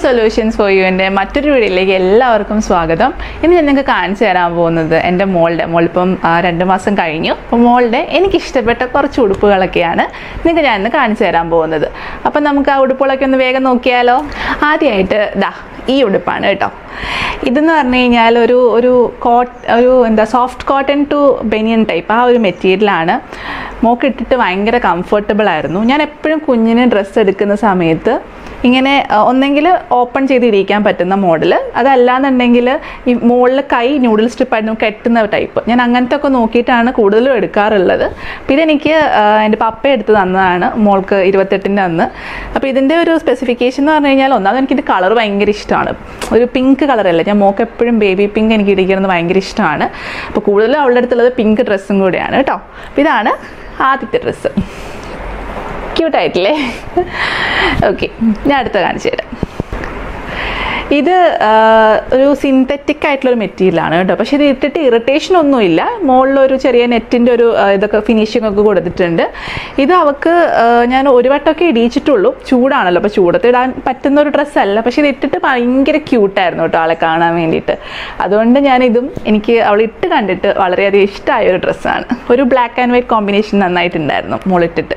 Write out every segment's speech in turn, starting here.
solutions for യുവിൻ്റെ മറ്റൊരു വീഡിയോയിലേക്ക് എല്ലാവർക്കും സ്വാഗതം ഇന്ന് ഞാൻ നിങ്ങൾക്ക് കാണിച്ചു തരാൻ പോകുന്നത് എൻ്റെ മോളുടെ മോളിപ്പം ആ, രണ്ട് മാസം കഴിഞ്ഞു അപ്പോൾ മോളുടെ എനിക്ക് ഇഷ്ടപ്പെട്ട കുറച്ച് ഉടുപ്പുകളൊക്കെയാണ് നിങ്ങൾക്ക് ഞാൻ ഇന്ന് കാണിച്ചു തരാൻ പോകുന്നത് അപ്പം നമുക്ക് ആ ഉടുപ്പുകളൊക്കെ ഒന്ന് വേഗം നോക്കിയാലോ ആദ്യമായിട്ട് ദാ ഈ ഉടുപ്പാണ് കേട്ടോ ഇതെന്ന് പറഞ്ഞു കഴിഞ്ഞാൽ ഒരു ഒരു കോട്ട് ഒരു എന്താ soft cotton to banian type ആ ഒരു മെറ്റീരിയലാണ് മോക്ക് ഇട്ടിട്ട് ഭയങ്കര കംഫർട്ടബിൾ ആയിരുന്നു ഞാൻ എപ്പോഴും കുഞ്ഞിന് ഡ്രസ്സ് എടുക്കുന്ന സമയത്ത് ഇങ്ങനെ ഒന്നെങ്കിൽ ഓപ്പൺ ചെയ്ത് ഇരിക്കാൻ പറ്റുന്ന മോഡൽ അതല്ലാന്നുണ്ടെങ്കിൽ ഈ മുകളിൽ കൈ ന്യൂഡിൽ സ്ട്രിപ്പായിട്ട് കെട്ടുന്ന ടൈപ്പ് ഞാൻ അങ്ങനത്തെ ഒക്കെ നോക്കിയിട്ടാണ് കൂടുതലും എടുക്കാറുള്ളത് അപ്പോൾ ഇതെനിക്ക് ആ, എൻ്റെ പപ്പ എടുത്ത് തന്നതാണ് മോൾക്ക് ഇരുപത്തെട്ടിൻ്റെ അന്ന് അപ്പോൾ ഇതിൻ്റെ ഒരു സ്പെസിഫിക്കേഷൻ എന്ന് പറഞ്ഞു കഴിഞ്ഞാൽ ഒന്നാമത് എനിക്കിത് കളർ ഭയങ്കര ഇഷ്ടമാണ് ഒരു പിങ്ക് കളറല്ല ഞാൻ മോക്ക് എപ്പോഴും ബേബി പിങ്ക് എനിക്ക് ഇടിക്കുന്നത് ഭയങ്കര ഇഷ്ടമാണ് അപ്പോൾ കൂടുതലും അവളുടെ അടുത്തുള്ളത് പിങ്ക് ഡ്രസ്സും കൂടെയാണ് കേട്ടോ അപ്പോൾ ഇതാണ് ആദ്യത്തെ ഡ്രസ്സ് ക്യൂട്ടായിട്ടില്ലേ ഓക്കെ ഞാൻ അടുത്ത കാണിച്ചു തരാം ഇത് ആ, ഒരു സിന്തറ്റിക് ആയിട്ടുള്ളൊരു മെറ്റീരിയലാണ് കേട്ടോ പക്ഷേ ഇത് ഇട്ടിട്ട് ഇറിറ്റേഷൻ ഒന്നുമില്ല മുകളിലൊരു ചെറിയ നെറ്റിൻ്റെ ഒരു ആ, ഇതൊക്കെ ഫിനിഷിംഗ് ഒക്കെ കൊടുത്തിട്ടുണ്ട് ഇത് അവൾക്ക് ആ, ഞാൻ ഒരു വട്ടമൊക്കെ ഇടിയിച്ചിട്ടുള്ളൂ ചൂടാണല്ലോ അപ്പോൾ ചൂടത്ത് ഇടാൻ പറ്റുന്ന ഒരു ഡ്രസ്സല്ല പക്ഷേ ഇത് ഇട്ടിട്ട് ഭയങ്കര ക്യൂട്ടായിരുന്നു കേട്ടോ ആളെ കാണാൻ വേണ്ടിയിട്ട് അതുകൊണ്ട് ഞാനിതും എനിക്ക് അവൾ ഇട്ട് കണ്ടിട്ട് വളരെയധികം ഇഷ്ടമായ ഒരു ഡ്രസ്സാണ് ഒരു ബ്ലാക്ക് ആൻഡ് വൈറ്റ് കോമ്പിനേഷൻ നന്നായിട്ടുണ്ടായിരുന്നു മോളിട്ടിട്ട്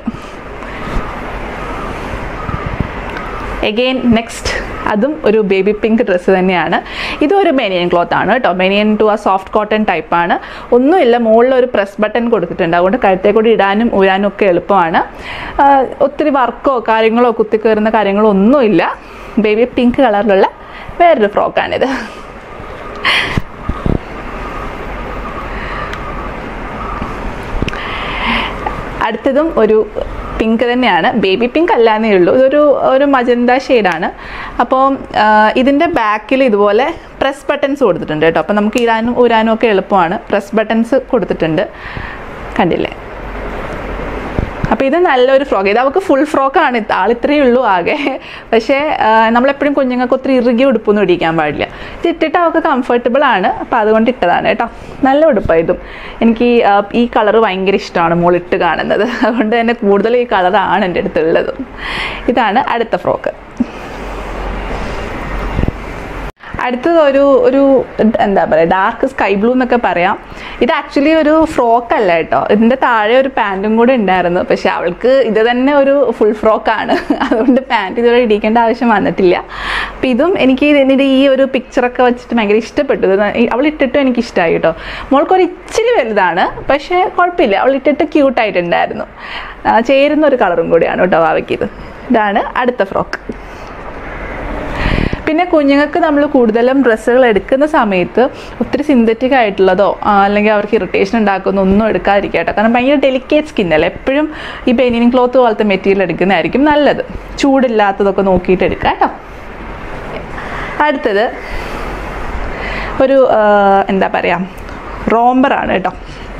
എഗെയിൻ നെക്സ്റ്റ് അതും ഒരു ബേബി പിങ്ക് ഡ്രസ്സ് തന്നെയാണ് ഇതും ഒരു ബനിയൻ ക്ലോത്ത് ആണ് കേട്ടോ ബനിയൻ ടു ആ സോഫ്റ്റ് കോട്ടൺ ടൈപ്പാണ് ഒന്നുമില്ല മുകളിൽ ഒരു പ്രസ് ബട്ടൺ കൊടുത്തിട്ടുണ്ട് അതുകൊണ്ട് കഴുത്തെ കൂടി ഇടാനും ഊരാനും ഒക്കെ എളുപ്പമാണ് ആ, ഒത്തിരി വർക്കോ കാര്യങ്ങളോ കുത്തിക്കയറുന്ന കാര്യങ്ങളോ ഒന്നുമില്ല ബേബി പിങ്ക് കളറിലുള്ള വേറൊരു ഫ്രോക്കാണിത് അടുത്തതും ഒരു പിങ്ക് തന്നെയാണ് ബേബി പിങ്ക് അല്ലാന്നേ ഉള്ളൂ ഇതൊരു ഒരു മജന്ത ഷെയ്ഡാണ് അപ്പോൾ ഇതിൻ്റെ ബാക്കിൽ ഇതുപോലെ പ്രസ് ബട്ടൺസ് കൊടുത്തിട്ടുണ്ട് കേട്ടോ അപ്പോൾ നമുക്ക് ഇടാനും ഊരാനും ഒക്കെ എളുപ്പമാണ് പ്രസ് ബട്ടൺസ് കൊടുത്തിട്ടുണ്ട് കണ്ടില്ലേ അപ്പോൾ ഇത് നല്ലൊരു ഫ്രോക്ക് ഇത് അവൾക്ക് ഫുൾ ഫ്രോക്കാണ് ആൾ ഇത്രയേ ഉള്ളൂ ആകെ പക്ഷേ ആ, നമ്മളെപ്പോഴും കുഞ്ഞുങ്ങൾക്ക് ഒത്തിരി ഇറുകി ഉടുപ്പൊന്നും ഇടിക്കാൻ പാടില്ല ഇത് ഇട്ടിട്ട് അവൾക്ക് കംഫർട്ടബിൾ ആണ് അപ്പോൾ അതുകൊണ്ട് ഇട്ടതാണ് കേട്ടോ നല്ല ഉടുപ്പാണ് ഇതും എനിക്ക് ഈ, ആ, ഈ കളർ ഭയങ്കര ഇഷ്ടമാണ് മോളിട്ട് കാണുന്നത് അതുകൊണ്ട് തന്നെ കൂടുതൽ ഈ കളറാണ് എൻ്റെ അടുത്തുള്ളത് ഇതാണ് അടുത്ത ഫ്രോക്ക് അടുത്തത് ഒരു ഒരു എന്താ പറയുക ഡാർക്ക് സ്കൈ ബ്ലൂ എന്നൊക്കെ പറയാം ഇത് ആക്ച്വലി ഒരു ഫ്രോക്ക് അല്ല കേട്ടോ ഇതിൻ്റെ താഴെ ഒരു പാൻറ്റും കൂടെ ഉണ്ടായിരുന്നു പക്ഷെ അവൾക്ക് ഇത് തന്നെ ഒരു ഫുൾ ഫ്രോക്കാണ് അതുകൊണ്ട് പാൻറ്റ് ഇതുവരെ ഇടിക്കേണ്ട ആവശ്യം വന്നിട്ടില്ല അപ്പം ഇതും എനിക്ക് ഇതിൻ്റെ ഈ ഒരു പിക്ചറൊക്കെ വെച്ചിട്ട് ഭയങ്കര ഇഷ്ടപ്പെട്ടു ഇത് ന- അവൾ ഇട്ടിട്ടും എനിക്ക് ഇഷ്ടമായി കേട്ടോ മോൾക്കൊരു ഇച്ചിരി വലുതാണ് പക്ഷേ കുഴപ്പമില്ല അവൾ ഇട്ടിട്ട് ക്യൂട്ടായിട്ടുണ്ടായിരുന്നു ആ, ചേരുന്ന ഒരു കളറും കൂടിയാണ് കേട്ടോ വാവയ്ക്കിത് ഇതാണ് അടുത്ത ഫ്രോക്ക് പിന്നെ കുഞ്ഞുങ്ങൾക്ക് നമ്മൾ കൂടുതലും ഡ്രസ്സുകൾ എടുക്കുന്ന സമയത്ത് ഒത്തിരി സിന്തറ്റിക് ആയിട്ടുള്ളതോ ആ, അല്ലെങ്കിൽ അവർക്ക് ഇറിറ്റേഷൻ ഉണ്ടാക്കുന്ന ഒന്നും എടുക്കാതിരിക്കുക കേട്ടോ കാരണം ഭയങ്കര ഡെലിക്കേറ്റ് സ്കിന്നല്ലേ എപ്പോഴും ഈ ബെനിയൻ ക്ലോത്ത് പോലത്തെ മെറ്റീരിയൽ എടുക്കുന്നതായിരിക്കും നല്ലത് ചൂടില്ലാത്തതൊക്കെ നോക്കിയിട്ട് എടുക്കുക കേട്ടോ അടുത്തത് ഒരു ആ, എന്താ പറയുക റോംബറാണ് കേട്ടോ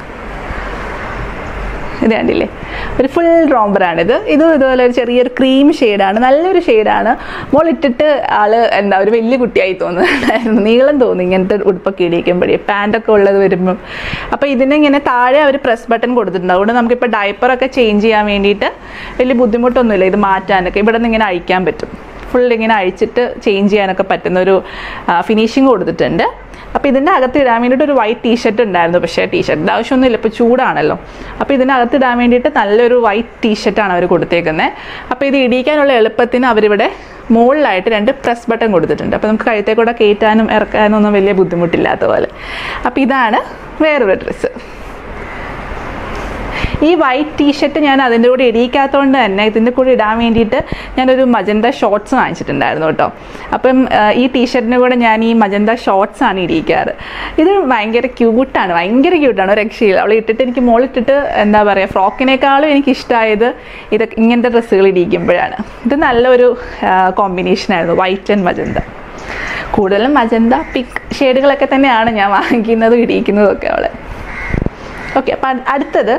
ഇത് കണ്ടില്ലേ ഒരു ഫുൾ റോംബറാണിത് ഇതും ഇതുപോലെ ഒരു ചെറിയൊരു ക്രീം ഷെയ്ഡാണ് നല്ലൊരു ഷെയ്ഡാണ് മോൾ ഇട്ടിട്ട് ആള് എന്താ ഒരു വലിയ കുട്ടിയായി തോന്നുന്നുണ്ടായിരുന്നു നീളം തോന്നി ഇങ്ങനത്തെ ഉടുപ്പൊക്കെ ഇടിയിക്കുമ്പോഴേ പാൻറ്റൊക്കെ ഉള്ളത് വരുമ്പം അപ്പോൾ ഇതിനിങ്ങനെ താഴെ അവർ പ്രസ് ബട്ടൺ കൊടുത്തിട്ടുണ്ട് അതുകൊണ്ട് നമുക്കിപ്പോൾ ഡയപ്പറൊക്കെ ചേഞ്ച് ചെയ്യാൻ വേണ്ടിയിട്ട് വലിയ ബുദ്ധിമുട്ടൊന്നുമില്ല ഇത് മാറ്റാനൊക്കെ ഇവിടെ നിന്ന് ഇങ്ങനെ അഴിക്കാൻ പറ്റും ഫുൾ ഇങ്ങനെ അഴിച്ചിട്ട് ചേഞ്ച് ചെയ്യാനൊക്കെ പറ്റുന്ന ഒരു ഫിനിഷിങ് കൊടുത്തിട്ടുണ്ട് അപ്പോൾ ഇതിൻ്റെ അകത്ത് ഇടാൻ വേണ്ടിയിട്ട് ഒരു വൈറ്റ് ടീഷർട്ട് ഉണ്ടായിരുന്നു പക്ഷേ ടീഷർട്ടിൻ്റെ ആവശ്യമൊന്നുമില്ല ഇപ്പോൾ ചൂടാണല്ലോ അപ്പോൾ ഇതിനകത്ത് ഇടാൻ വേണ്ടിയിട്ട് നല്ലൊരു വൈറ്റ് ടീഷർട്ടാണ് അവർ കൊടുത്തേക്കുന്നത് അപ്പോൾ ഇത് ഇടിക്കാനുള്ള എളുപ്പത്തിന് അവരിവിടെ മുകളിലായിട്ട് രണ്ട് പ്രസ് ബട്ടൺ കൊടുത്തിട്ടുണ്ട് അപ്പോൾ നമുക്ക് കഴുത്തെ കൂടെ കയറ്റാനും ഇറക്കാനും ഒന്നും വലിയ ബുദ്ധിമുട്ടില്ലാത്ത പോലെ അപ്പോൾ ഇതാണ് വേറൊരു ഡ്രസ്സ് ഈ വൈറ്റ് ടീഷർട്ട് ഞാൻ അതിൻ്റെ കൂടെ ഇടിയിക്കാത്തതുകൊണ്ട് തന്നെ ഇതിൻ്റെ കൂടെ ഇടാൻ വേണ്ടിയിട്ട് ഞാനൊരു മജന്ത ഷോർട്സ് വാങ്ങിച്ചിട്ടുണ്ടായിരുന്നു കേട്ടോ അപ്പം ആ, ഈ ടീഷർട്ടിൻ്റെ കൂടെ ഞാൻ ഈ മജന്ത ഷോർട്സ് ആണ് ഇടിയിക്കാറ് ഇത് ഭയങ്കര ക്യൂട്ടാണ് ഭയങ്കര ക്യൂട്ടാണ് ഒരു രക്ഷയില്ല അവൾ ഇട്ടിട്ട് എനിക്ക് മോളിട്ടിട്ട് എന്താ പറയുക ഫ്രോക്കിനേക്കാളും എനിക്ക് ഇഷ്ടമായത് ഇതൊക്കെ ഇങ്ങനത്തെ ഡ്രസ്സുകൾ ഇടിയിക്കുമ്പോഴാണ് ഇത് നല്ലൊരു കോമ്പിനേഷനായിരുന്നു വൈറ്റ് ആൻഡ് മജന്ത കൂടുതലും മജന്ത പിങ്ക് ഷെയ്ഡുകളൊക്കെ തന്നെയാണ് ഞാൻ വാങ്ങിക്കുന്നതും ഇടിയിക്കുന്നതും ഒക്കെ അവളെ ഓക്കെ അപ്പം അടുത്തത്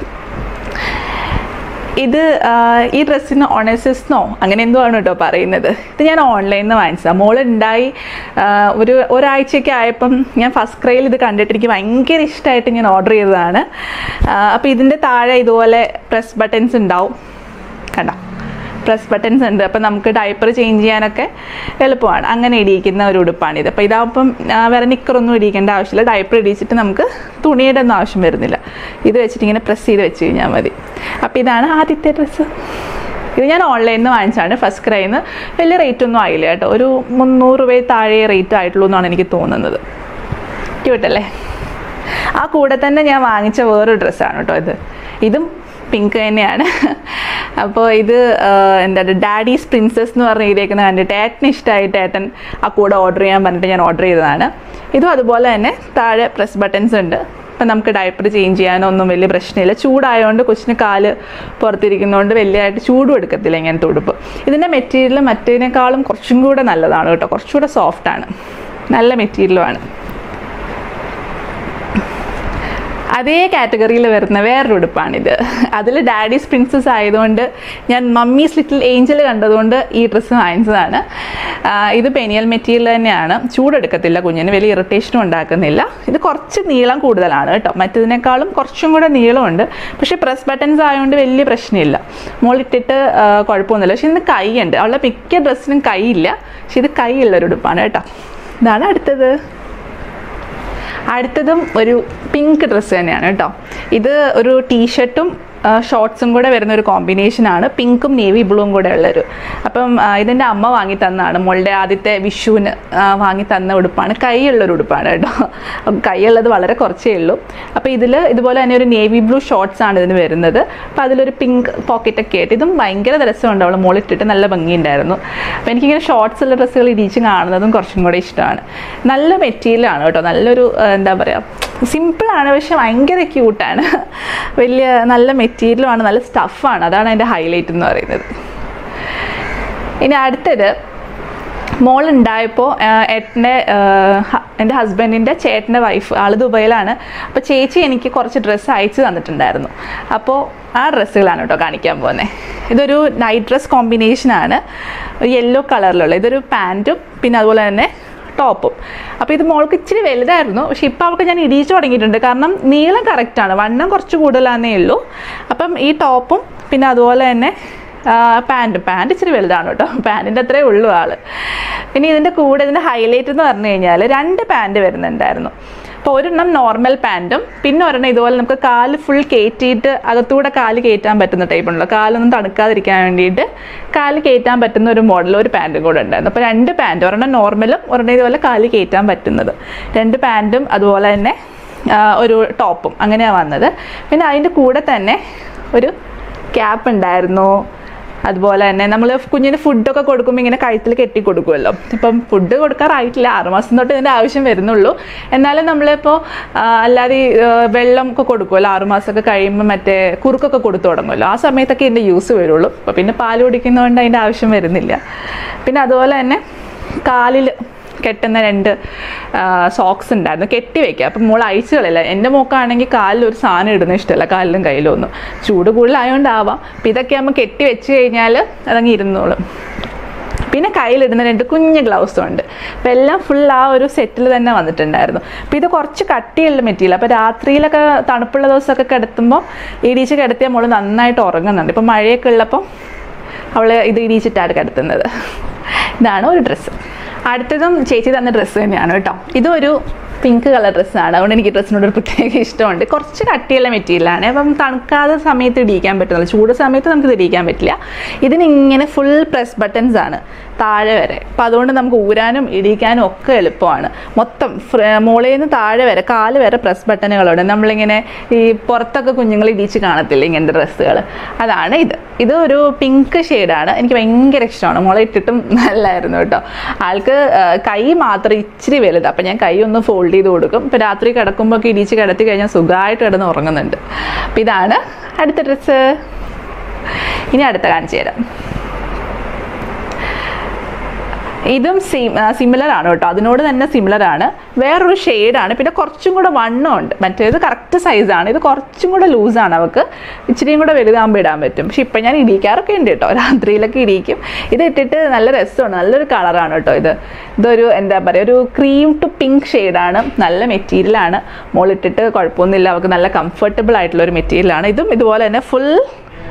ഇത് ആ, ഈ ഡ്രസ്സിന് ഒണസിസ്ന്നോ അങ്ങനെ എന്തോ ആണ് കേട്ടോ പറയുന്നത് ഇത് ഞാൻ ഓൺലൈനിൽ നിന്ന് വാങ്ങിച്ചതാണ് മോൾ ഉണ്ടായി ആ, ഒരു ഒരാഴ്ചയൊക്കെ ആയപ്പം ഞാൻ ഫസ്റ്റ് ക്രൈയിൽ ഇത് കണ്ടിട്ട് എനിക്ക് ഭയങ്കര ഇഷ്ടമായിട്ട് ഞാൻ ഓർഡർ ചെയ്തതാണ് അപ്പോൾ ഇതിൻ്റെ താഴെ ഇതുപോലെ പ്രസ് ബട്ടൺസ് ഉണ്ടാവും കണ്ടോ പ്രസ് ബട്ടൺസ് ഉണ്ട് അപ്പോൾ നമുക്ക് ഡയപ്പർ ചേഞ്ച് ചെയ്യാനൊക്കെ എളുപ്പമാണ് അങ്ങനെ ഇടിയിക്കുന്ന ഒരു ഉടുപ്പാണിത് അപ്പോൾ ഇതാകുമ്പം ആ, വേറെ നിക്കറൊന്നും ഇടിയിക്കേണ്ട ആവശ്യമില്ല ഡയപ്പർ ഇടിച്ചിട്ട് നമുക്ക് തുണിയുടെ ഒന്നും ആവശ്യം വരുന്നില്ല ഇത് വെച്ചിട്ട് ഇങ്ങനെ പ്രസ് ചെയ്ത് വെച്ച് കഴിഞ്ഞാൽ മതി അപ്പോൾ ഇതാണ് ആദ്യത്തെ ഡ്രസ്സ് ഇത് ഞാൻ ഓൺലൈനിൽ നിന്ന് വാങ്ങിച്ചാണ് ഫസ്റ്റ് ക്രൈയിൽ നിന്ന് വലിയ റേറ്റ് ഒന്നും ആയില്ല കേട്ടോ ഒരു മുന്നൂറ് രൂപയിൽ താഴെ റേറ്റ് ആയിട്ടുള്ളൂ എന്നാണ് എനിക്ക് തോന്നുന്നത് ക്യൂട്ടല്ലേ ആ കൂടെ തന്നെ ഞാൻ വാങ്ങിച്ച വേറൊരു ഡ്രസ്സാണ് കേട്ടോ ഇത് ഇതും പിങ്ക് തന്നെയാണ് അപ്പോൾ ഇത് ആ, എന്താ ഡാഡീസ് പ്രിൻസസ് എന്ന് പറഞ്ഞ് എഴുതിയേക്കുന്ന കണ്ടിട്ട് ഏട്ടന് ഇഷ്ടമായിട്ട് ഏട്ടൻ ആ കൂടെ ഓർഡർ ചെയ്യാൻ പറഞ്ഞിട്ട് ഞാൻ ഓർഡർ ചെയ്തതാണ് ഇതും അതുപോലെ തന്നെ താഴെ പ്രസ് ബട്ടൺസ് ഉണ്ട് അപ്പം നമുക്ക് ഡയപ്പർ ചേഞ്ച് ചെയ്യാനോ ഒന്നും വലിയ പ്രശ്നമില്ല ചൂടായതുകൊണ്ട് കൊച്ചിന് കാല് പുറത്തിരിക്കുന്നതുകൊണ്ട് വലിയതായിട്ട് ചൂടും എടുക്കത്തില്ല ഇങ്ങനത്തെ ഉടുപ്പ് ഇതിൻ്റെ മെറ്റീരിയൽ മറ്റേതിനേക്കാളും കുറച്ചും കൂടെ നല്ലതാണ് കേട്ടോ കുറച്ചുകൂടെ സോഫ്റ്റാണ് നല്ല മെറ്റീരിയലുമാണ് അതേ കാറ്റഗറിയിൽ വരുന്ന വേറൊരു ഉടുപ്പാണിത് അതിൽ ഡാഡീസ് പ്രിൻസസ് ആയതുകൊണ്ട് ഞാൻ മമ്മീസ് ലിറ്റിൽ ഏഞ്ചൽ കണ്ടതുകൊണ്ട് ഈ ഡ്രസ്സ് വാങ്ങിച്ചതാണ് ആ, ഇത് പെനിയൽ മെറ്റീരിയൽ തന്നെയാണ് ചൂടെടുക്കത്തില്ല കുഞ്ഞിന് വലിയ ഇറിറ്റേഷനും ഉണ്ടാക്കുന്നില്ല ഇത് കുറച്ച് നീളം കൂടുതലാണ് കേട്ടോ മറ്റതിനേക്കാളും കുറച്ചും കൂടെ നീളമുണ്ട് പക്ഷേ പ്രസ് ബട്ടൺസ് ആയതുകൊണ്ട് വലിയ പ്രശ്നമില്ല മുകളിട്ടിട്ട് ആ, കുഴപ്പമൊന്നുമില്ല പക്ഷെ ഇതിന് കൈയുണ്ട് അവളുടെ മിക്ക ഡ്രസ്സിനും കൈയില്ല പക്ഷെ ഇത് കൈയുള്ളൊരു ഉടുപ്പാണ് കേട്ടോ ഇതാണ് അടുത്തത് അടുത്തതും ഒരു പിങ്ക് ഡ്രസ്സ് തന്നെയാണ് കേട്ടോ ഇത് ഒരു ടീഷർട്ടും ഷോർട്സും കൂടെ വരുന്ന ഒരു കോമ്പിനേഷനാണ് പിങ്കും നേവി ബ്ലൂവും കൂടെ ഉള്ളൊരു അപ്പം ആ, ഇതെൻ്റെ അമ്മ വാങ്ങി തന്നതാണ് മോളുടെ ആദ്യത്തെ വിഷുവിന് ആ, വാങ്ങി തന്ന ഉടുപ്പാണ് കൈയുള്ളൊരു ഉടുപ്പാണ് കേട്ടോ അപ്പം കൈയുള്ളത് വളരെ കുറച്ചേ ഉള്ളൂ അപ്പോൾ ഇതിൽ ഇതുപോലെ തന്നെ ഒരു നേവി ബ്ലൂ ഷോർട്സ് ആണ് ഇതിന് വരുന്നത് അപ്പോൾ അതിലൊരു പിങ്ക് പോക്കറ്റൊക്കെ ആയിട്ട് ഇതും ഭയങ്കര രസമുണ്ട് അവൾ മോളിട്ടിട്ട് നല്ല ഭംഗിയുണ്ടായിരുന്നു അപ്പോൾ എനിക്കിങ്ങനെ ഷോർട്സ് ഉള്ള ഡ്രസ്സുകൾ ഇടിച്ച് കാണുന്നതും കുറച്ചും കൂടെ ഇഷ്ടമാണ് നല്ല മെറ്റീരിയലാണ് കേട്ടോ നല്ലൊരു ആ, എന്താ പറയുക സിമ്പിളാണ് പക്ഷെ ഭയങ്കര ക്യൂട്ടാണ് വലിയ നല്ല മെറ്റീരിയലുമാണ് നല്ല സ്റ്റഫാണ് അതാണ് അതിൻ്റെ ഹൈലൈറ്റ് എന്ന് പറയുന്നത് ഇനി അടുത്തത് മോൾ ഉണ്ടായപ്പോൾ ഏട്ടൻ്റെ എൻ്റെ ഹസ്ബൻഡിൻ്റെ ചേട്ടൻ്റെ വൈഫ് ആൾ ദുബൈയിലാണ് അപ്പോൾ ചേച്ചി എനിക്ക് കുറച്ച് ഡ്രസ്സ് അയച്ചു തന്നിട്ടുണ്ടായിരുന്നു അപ്പോൾ ആ ഡ്രസ്സുകളാണ് കേട്ടോ കാണിക്കാൻ പോകുന്നത് ഇതൊരു നൈറ്റ് ഡ്രസ് കോമ്പിനേഷനാണ് യെല്ലോ കളറിലുള്ള ഇതൊരു പാൻറ്റും പിന്നെ അതുപോലെ തന്നെ ടോപ്പും അപ്പോൾ ഇത് മോൾക്ക് ഇച്ചിരി വലുതായിരുന്നു പക്ഷെ ഇപ്പോൾ അവൾക്ക് ഞാൻ ഇടിയിച്ച് തുടങ്ങിയിട്ടുണ്ട് കാരണം നീളം കറക്റ്റാണ് വണ്ണം കുറച്ച് കൂടുതലാന്നേ ഉള്ളൂ അപ്പം ഈ ടോപ്പും പിന്നെ അതുപോലെ തന്നെ പാൻറ്റും പാൻറ്റ് ഇച്ചിരി വലുതാണ് കേട്ടോ പാൻറ്റിൻ്റെ അത്രേ ഉള്ളൂ ആൾ പിന്നെ ഇതിൻ്റെ കൂടെ ഇതിൻ്റെ ഹൈലൈറ്റ് എന്ന് പറഞ്ഞു കഴിഞ്ഞാൽ രണ്ട് പാൻറ്റ് വരുന്നുണ്ടായിരുന്നു അപ്പോൾ ഒരെണ്ണം നോർമൽ പാൻറ്റും പിന്നെ ഒരെണ്ണം ഇതുപോലെ നമുക്ക് കാല് ഫുൾ കയറ്റിയിട്ട് അകത്തൂടെ കാല് കയറ്റാൻ പറ്റുന്ന ടൈപ്പ് ഉണ്ടല്ലോ കാലൊന്നും തണുക്കാതിരിക്കാൻ വേണ്ടിയിട്ട് കാല് കയറ്റാൻ പറ്റുന്ന ഒരു മോഡൽ ഒരു പാൻറ്റും കൂടെ ഉണ്ടായിരുന്നു അപ്പോൾ രണ്ട് പാൻറ്റ് ഒരെണ്ണം നോർമലും ഒരെണ്ണം ഇതുപോലെ കാല് കയറ്റാൻ പറ്റുന്നത് രണ്ട് പാൻറ്റും അതുപോലെ തന്നെ ആ, ഒരു ടോപ്പും അങ്ങനെയാണ് വന്നത് പിന്നെ അതിൻ്റെ കൂടെ തന്നെ ഒരു ക്യാപ്പ് ഉണ്ടായിരുന്നു അതുപോലെ തന്നെ നമ്മൾ കുഞ്ഞിന് ഫുഡൊക്കെ കൊടുക്കുമ്പോൾ ഇങ്ങനെ കഴുത്തിൽ കെട്ടി കൊടുക്കുമല്ലോ ഇപ്പം ഫുഡ് കൊടുക്കാറായിട്ടില്ല ആറുമാസം തൊട്ട് ഇതിൻ്റെ ആവശ്യം വരുന്നുള്ളൂ എന്നാലും നമ്മളിപ്പോൾ ആ, അല്ലാതെ ഈ, ആ, വെള്ളം ഒക്കെ കൊടുക്കുമല്ലോ ആറുമാസമൊക്കെ കഴിയുമ്പോൾ മറ്റേ കുറുക്കൊക്കെ കൊടുത്തു തുടങ്ങുമല്ലോ ആ സമയത്തൊക്കെ ഇതിൻ്റെ യൂസ് വരുള്ളൂ അപ്പോൾ പിന്നെ പാൽ കുടിക്കുന്നതുകൊണ്ട് അതിൻ്റെ ആവശ്യം വരുന്നില്ല പിന്നെ അതുപോലെ തന്നെ കാലിൽ കെട്ടുന്ന രണ്ട് സോക്സ് ഉണ്ടായിരുന്നു കെട്ടി വെക്കുക അപ്പം മോൾ അഴിച്ചു കളയില്ല എൻ്റെ മോക്കാണെങ്കിൽ കാലിൽ ഒരു സാധനം ഇടുന്ന ഇഷ്ടമല്ല കാലിലും കയ്യിലും ഒന്നും ചൂട് കൂടുതലായതുകൊണ്ടാവാം അപ്പം ഇതൊക്കെ ആകുമ്പോൾ കെട്ടി വെച്ച് കഴിഞ്ഞാൽ അതങ്ങ് ഇരുന്നോളും പിന്നെ കയ്യിലിടുന്ന രണ്ട് കുഞ്ഞ് ഗ്ലൗസും ഉണ്ട് അപ്പോൾ എല്ലാം ഫുൾ ആ ഒരു സെറ്റിൽ തന്നെ വന്നിട്ടുണ്ടായിരുന്നു അപ്പോൾ ഇത് കുറച്ച് കട്ടിയുള്ള മെറ്റീരിയൽ അപ്പോൾ രാത്രിയിലൊക്കെ തണുപ്പുള്ള ദിവസമൊക്കെ കിടത്തുമ്പോൾ ഇടിച്ച് കിടത്തിയ മോള് നന്നായിട്ട് ഉറങ്ങുന്നുണ്ട് ഇപ്പോൾ മഴയൊക്കെ ഉള്ളപ്പോൾ അവൾ ഇത് ഇടിച്ചിട്ടാണ് കിടത്തുന്നത് ഇതാണ് ഒരു ഡ്രസ്സ് അടുത്തതും ചേച്ചി തന്ന ഡ്രസ്സ് തന്നെയാണ് കേട്ടോ ഇതും ഒരു പിങ്ക് കളർ ഡ്രസ്സാണ് അതുകൊണ്ട് എനിക്ക് ഡ്രസ്സിനോട് ഒരു പ്രത്യേക ഇഷ്ടമുണ്ട് കുറച്ച് കട്ടിയുള്ള മെറ്റീരിയലാണ് അപ്പം തണുക്കാതെ സമയത്ത് ഇടിയിക്കാൻ പറ്റുന്നില്ല ചൂട് സമയത്ത് നമുക്ക് ഇത് ഇടിയിക്കാൻ പറ്റില്ല ഇതിന് ഇങ്ങനെ ഫുൾ പ്രസ് ബട്ടൺസ് ആണ് താഴെ വരെ അപ്പം അതുകൊണ്ട് നമുക്ക് ഊരാനും ഇടിയിക്കാനും ഒക്കെ എളുപ്പമാണ് മൊത്തം മുകളിൽ നിന്ന് താഴെ വരെ കാല് വരെ പ്രസ് ബട്ടണുകളുണ്ട് നമ്മളിങ്ങനെ ഈ പുറത്തൊക്കെ കുഞ്ഞുങ്ങൾ ഇടിച്ച് കാണത്തില്ല ഇങ്ങനത്തെ ഡ്രസ്സുകൾ അതാണ് ഇത് ഇത് ഒരു പിങ്ക് ഷെയ്ഡാണ് എനിക്ക് ഭയങ്കര ഇഷ്ടമാണ് മുള ഇട്ടിട്ടും നല്ലായിരുന്നു കേട്ടോ ആൾക്ക് ആ, കൈ മാത്രം ഇച്ചിരി വലുത് അപ്പം ഞാൻ കൈ ഒന്ന് ഫോൾഡ് ചെയ്ത് കൊടുക്കും ഇപ്പം രാത്രി കിടക്കുമ്പോൾ ഒക്കെ ഇടിച്ച് കിടത്തി കഴിഞ്ഞാൽ സുഖമായിട്ട് കിടന്ന് ഉറങ്ങുന്നുണ്ട് അപ്പം ഇതാണ് അടുത്ത ഡ്രസ്സ് ഇനി അടുത്ത കാണിച്ചു തരാം ഇതും സിമിലർ ആണ് കേട്ടോ അതിനോട് തന്നെ സിമിലർ ആണ് വേറൊരു ഷെയ്ഡാണ് പിന്നെ കുറച്ചും കൂടെ വണ്ണം ഉണ്ട് മറ്റേത് കറക്റ്റ് സൈസാണ് ഇത് കുറച്ചും കൂടെ ലൂസാണ് അവൾക്ക് ഇച്ചിരിയും കൂടെ വലുതാകുമ്പോൾ ഇടാൻ പറ്റും പക്ഷെ ഇപ്പം ഞാൻ ഇടിക്കാറൊക്കെ ഉണ്ട് കേട്ടോ രാത്രിയിലൊക്കെ ഇടിക്കും ഇത് ഇട്ടിട്ട് നല്ല രസമാണ് നല്ലൊരു കളറാണ് കേട്ടോ ഇത് ഇതൊരു എന്താ പറയുക ഒരു ക്രീം ടു പിങ്ക് ഷെയ്ഡാണ് നല്ല മെറ്റീരിയലാണ് മോളിട്ടിട്ട് കുഴപ്പമൊന്നുമില്ല അവൾക്ക് നല്ല കംഫർട്ടബിൾ ആയിട്ടുള്ള ഒരു മെറ്റീരിയലാണ് ഇതും ഇതുപോലെ തന്നെ ഫുൾ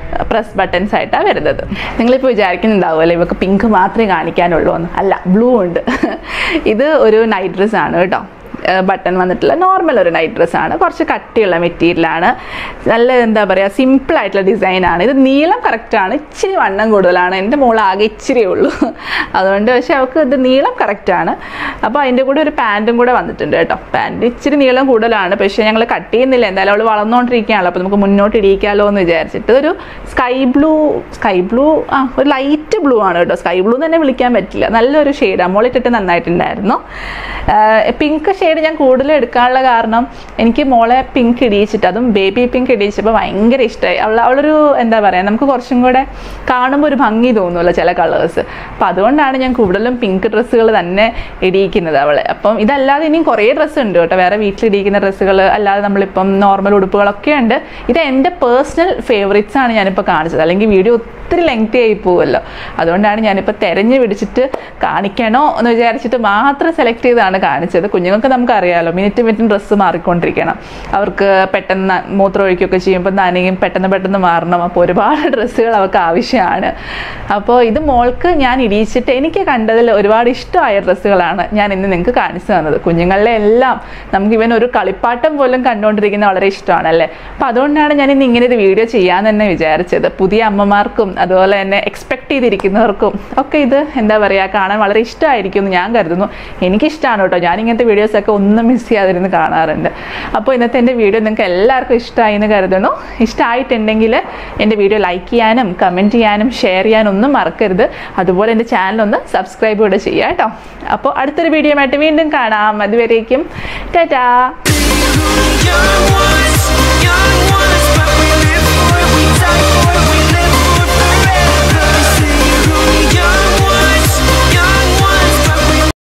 പ്രസ് ബട്ടൺസ് ആയിട്ടാണ് വരുന്നത് നിങ്ങളിപ്പോൾ വിചാരിക്കുന്നുണ്ടാവുമല്ലോ ഇവർക്ക് പിങ്ക് മാത്രമേ കാണിക്കാനുള്ളൂ എന്ന് അല്ല ബ്ലൂ ഉണ്ട് ഇത് ഒരു നൈറ്റ് ഡ്രസ് ആണ് കേട്ടോ ബട്ടൺ വന്നിട്ടുള്ള നോർമൽ ഒരു നൈറ്റ് ഡ്രസ്സാണ് കുറച്ച് കട്ടിയുള്ള മെറ്റീരിയലാണ് നല്ല എന്താ പറയുക സിമ്പിൾ ആയിട്ടുള്ള ഡിസൈനാണ് ഇത് നീളം കറക്റ്റാണ് ഇച്ചിരി വണ്ണം കൂടുതലാണ് എൻ്റെ മോൾ ആകെ ഇച്ചിരിയേ ഉള്ളൂ അതുകൊണ്ട് പക്ഷേ അവൾക്ക് ഇത് നീളം കറക്റ്റാണ് അപ്പോൾ അതിൻ്റെ കൂടെ ഒരു പാൻറ്റും കൂടെ വന്നിട്ടുണ്ട് കേട്ടോ പാൻറ്റ് ഇച്ചിരി നീളം കൂടുതലാണ് പക്ഷേ ഞങ്ങൾ കട്ട് ചെയ്യുന്നില്ല എന്തായാലും അവൾ വളർന്നുകൊണ്ടിരിക്കുകയാണല്ലോ അപ്പോൾ നമുക്ക് മുന്നോട്ട് ഇടിയിക്കാമല്ലോ എന്ന് വിചാരിച്ചിട്ട് ഒരു സ്കൈ ബ്ലൂ സ്കൈ ബ്ലൂ ആ ഒരു ലൈറ്റ് ബ്ലൂ ആണ് കേട്ടോ സ്കൈ ബ്ലൂ തന്നെ വിളിക്കാൻ പറ്റില്ല നല്ലൊരു ഷെയ്ഡാണ് മോളിട്ടിട്ട് നന്നായിട്ടുണ്ടായിരുന്നു പിങ്ക് ഷെയ്ഡ് ഞാൻ കൂടുതൽ എടുക്കാനുള്ള കാരണം എനിക്ക് മോളെ പിങ്ക് ഇടിയിച്ചിട്ട് അതും ബേബി പിങ്ക് ഇടിയിച്ചപ്പോൾ ഭയങ്കര ഇഷ്ടമായി അവൾ അവളൊരു എന്താ പറയുക നമുക്ക് കുറച്ചും കൂടെ കാണുമ്പോൾ ഒരു ഭംഗി തോന്നുമല്ലോ ചില കളേഴ്സ് അപ്പോൾ അതുകൊണ്ടാണ് ഞാൻ കൂടുതലും പിങ്ക് ഡ്രസ്സുകൾ തന്നെ ഇടിയിക്കുന്നത് അവളെ അപ്പം ഇതല്ലാതെ ഇനിയും കുറേ ഡ്രസ്സ് ഉണ്ട് കേട്ടോ വേറെ വീട്ടിൽ ഇടിയിക്കുന്ന ഡ്രസ്സുകൾ അല്ലാതെ നമ്മളിപ്പം നോർമൽ ഉടുപ്പുകളൊക്കെ ഉണ്ട് ഇത് എൻ്റെ പേഴ്സണൽ ഫേവറേറ്റ്സ് ആണ് ഞാനിപ്പോൾ കാണിച്ചത് അല്ലെങ്കിൽ വീഡിയോ ഒത്തിരി ലെങ്തി ആയി പോവുമല്ലോ അതുകൊണ്ടാണ് ഞാനിപ്പോൾ തെരഞ്ഞു പിടിച്ചിട്ട് കാണിക്കണോ എന്ന് വിചാരിച്ചിട്ട് മാത്രം സെലക്ട് ചെയ്താണ് കാണിച്ചത് കുഞ്ഞുങ്ങൾക്ക് നമുക്കറിയാമല്ലോ മിനിറ്റ് മിനിറ്റ് ഡ്രസ്സ് മാറിക്കൊണ്ടിരിക്കണം അവർക്ക് പെട്ടെന്ന് മൂത്രം ഒഴിക്കുകയൊക്കെ ചെയ്യുമ്പോൾ നനയും പെട്ടെന്ന് പെട്ടെന്ന് മാറണം അപ്പോൾ ഒരുപാട് ഡ്രസ്സുകൾ അവർക്ക് ആവശ്യമാണ് അപ്പോൾ ഇത് മോൾക്ക് ഞാൻ ഇടിയിച്ചിട്ട് എനിക്ക് കണ്ടതിൽ ഒരുപാട് ഇഷ്ടമായ ഡ്രസ്സുകളാണ് ഞാൻ ഇന്ന് നിങ്ങൾക്ക് കാണിച്ചു തന്നത് കുഞ്ഞുങ്ങളിലെ എല്ലാം നമുക്ക് ഇവൻ ഒരു കളിപ്പാട്ടം പോലും കണ്ടുകൊണ്ടിരിക്കുന്ന വളരെ ഇഷ്ടമാണ് അല്ലേ അപ്പോൾ അതുകൊണ്ടാണ് ഞാൻ ഇന്ന് ഇങ്ങനെ ഒരു വീഡിയോ ചെയ്യാൻ തന്നെ വിചാരിച്ചത് പുതിയ അമ്മമാർക്കും അതുപോലെ തന്നെ എക്സ്പെക്ട് ചെയ്തിരിക്കുന്നവർക്കും ഒക്കെ ഇത് എന്താ പറയുക കാണാൻ വളരെ ഇഷ്ടമായിരിക്കും എന്ന് ഞാൻ കരുതുന്നു എനിക്കിഷ്ടമാണ് കേട്ടോ ഞാൻ ഇങ്ങനത്തെ വീഡിയോസൊക്കെ ഒന്നും മിസ് ചെയ്യാതിരുന്ന് കാണാറുണ്ട് അപ്പോൾ ഇന്നത്തെ എൻ്റെ വീഡിയോ നിങ്ങൾക്ക് എല്ലാവർക്കും ഇഷ്ടമായി എന്ന് കരുതുന്നു ഇഷ്ടമായിട്ടുണ്ടെങ്കിൽ എൻ്റെ വീഡിയോ ലൈക്ക് ചെയ്യാനും കമൻറ്റ് ചെയ്യാനും ഷെയർ ചെയ്യാനും ഒന്നും മറക്കരുത് അതുപോലെ എൻ്റെ ചാനലൊന്ന് സബ്സ്ക്രൈബ് കൂടെ ചെയ്യുക കേട്ടോ അപ്പോൾ അടുത്തൊരു വീഡിയോ ആയിട്ട് വീണ്ടും കാണാം അതുവരേക്കും ടാറ്റാ Young ones, young